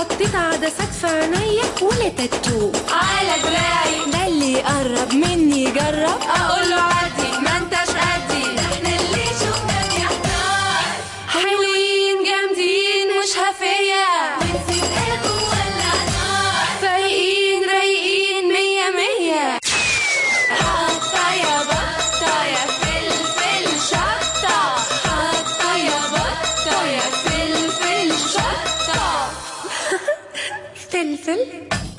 حطيت عدسات في عينيا ولا تاتو على دراعي ده اللي يقرب مني يجرب اقول له عدي ما انتش قدي احنا اللي شفنا بيحتار حلوين جامدين مش هفية ونسيب ايده ولا نار فايقين رايقين مية مية حاطة يا بطة يا فلفل شطة حاطة يا بطة يا فلفل شطة فلفل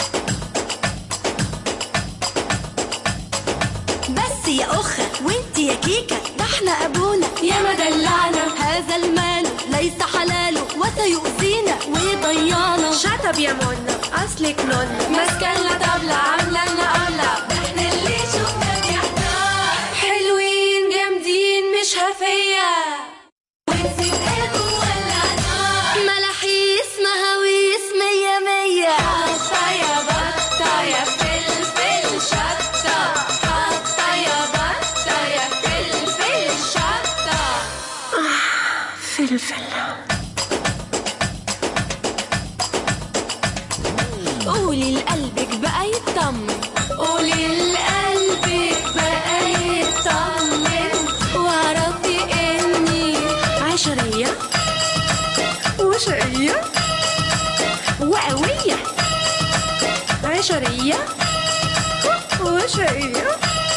بس يا أخة وانت يا كيكة ده احنا أبونا يا ما دلعنا هذا المال ليس حلاله وسيؤذينا ويضيعنا شطب يا منى اصلك نونة ماسكة لنا طبلة عاملة لنا قبلة احنا اللي شفنا بيحتار حلوين جامدين مش هفية ونسيب ايده ولا نار ملاحيس مهاويس مية مية حاطة يا بطة يا فلفل شطة حاطة يا بطة يا فلفل شطة فلفل قولي لقلبك بقى يطمن قولي لقلبك بقى يطمن واعرفي اني عشرية وشقية وقوية عشرية وشقية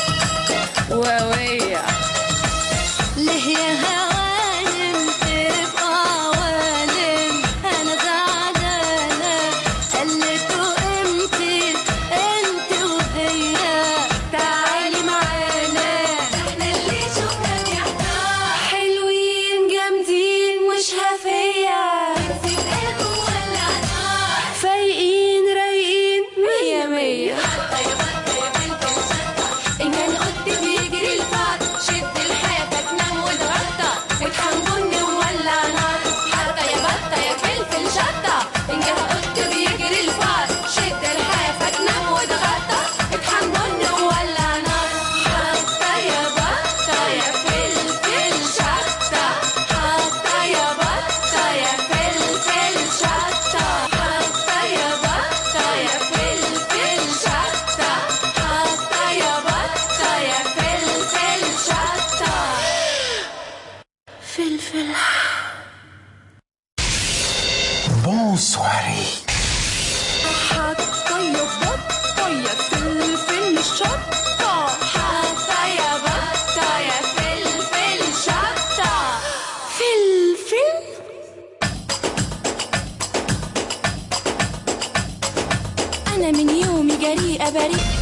وقوية ليه يا هوانم تبقى عوالم انا زعلانة قلتوا قيمتي انت وهي تعالي معانا احنا اللي شفنا بيحتار حلوين جامدين مش هفية نسيب ايده ولا نار فايقين رايقين مية مية حاطة يا بطة يا فلفل شطة إن كان قد بيجري الفار شد الحافة تنام وتغطى واطحن بني وولع نار حاطة يا بطة يا فلفل شطة إن كان قد بيجري الفار شد الحافة تنام وتغطى واطحن بني وولع نار حاطة يا بطة يا فلفل شطة حاطة يا بطة يا فلفل شطة حاطة يا بطة يا فلفل شطة حاطة يا بطة يا فلفل شطة فلفل Bonsoiré. حاطة يا بطة يا فلفل شطة حاطة يا بطة يا فلفل شطة فلفل انا من يومي جريئة بريئة